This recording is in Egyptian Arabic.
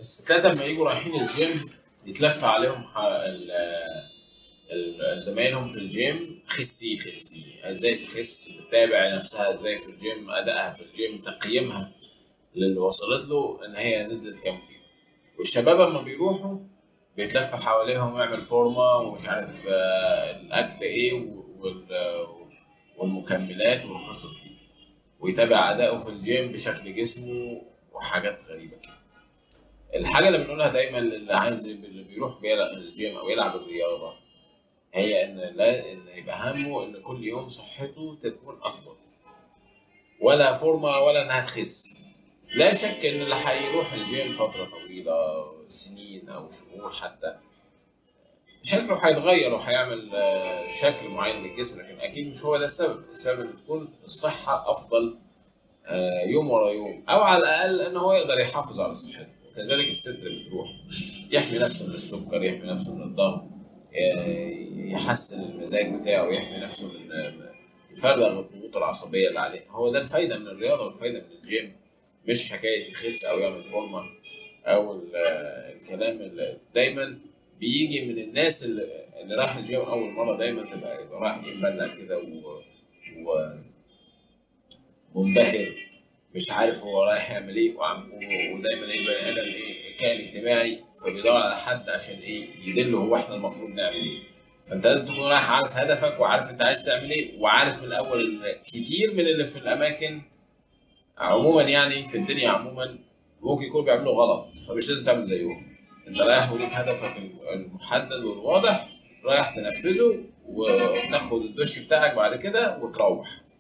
الستات لما يجوا رايحين الجيم يتلف عليهم ح- ال- ال- زمايلهم في الجيم خسي خسي ازاي تخس بتتابع نفسها ازاي في الجيم ادائها في الجيم تقييمها للي وصلت له ان هي نزلت كام كيلو والشباب لما بيروحوا بيتلف حواليهم يعمل فورمه ومش عارف آه، الاكل ايه وال- والمكملات والقصص دي ويتابع اداؤه في الجيم بشكل جسمه وحاجات غريبه كده الحاجه اللي بنقولها دايما للي عايز اللي بيروح بيلعب الجيم او يلعب الرياضه هي ان لا ان يبقى همه ان كل يوم صحته تكون افضل ولا فورمه ولا انها تخس لا شك ان اللي هيروح الجيم فتره طويله سنين او شهور حتى شكله هيتغير وهيعمل آه، شكل معين للجسم لكن اكيد مش هو ده السبب السبب ان تكون الصحه افضل آه، يوم ورا يوم او على الاقل ان هو يقدر يحافظ على صحته وكذلك الست اللي بتروح يحمي نفسه من السكر يحمي نفسه من الضغط ي- يحسن المزاج بتاعه يحمي نفسه من يفرغ الضغوط العصبيه اللي عليه هو ده الفايده من الرياضه والفايده من الجيم مش حكايه يخس او يعمل فورمه او ال- الكلام اللي دايما بيجي من الناس اللي, اللي راح الجيم اول مره دايما تبقى يبقى رايح يتبلع كده و... و... منبهر مش عارف هو رايح يعمل ايه وعم و- ودايما ايه البني ادم ايه كائن اجتماعي فبيدور على حد عشان ايه يدله هو احنا المفروض نعمل ايه فانت لازم تكون رايح عارف هدفك وعارف انت عايز تعمل ايه وعارف من الاول ان كتير من اللي في الاماكن عموما يعني في الدنيا عموما ممكن يكونوا بيعملوا غلط فمش لازم تعمل زيهم انت رايح وليك هدفك المحدد والواضح رايح تنفذه وتاخد الدش بتاعك بعد كده وتروح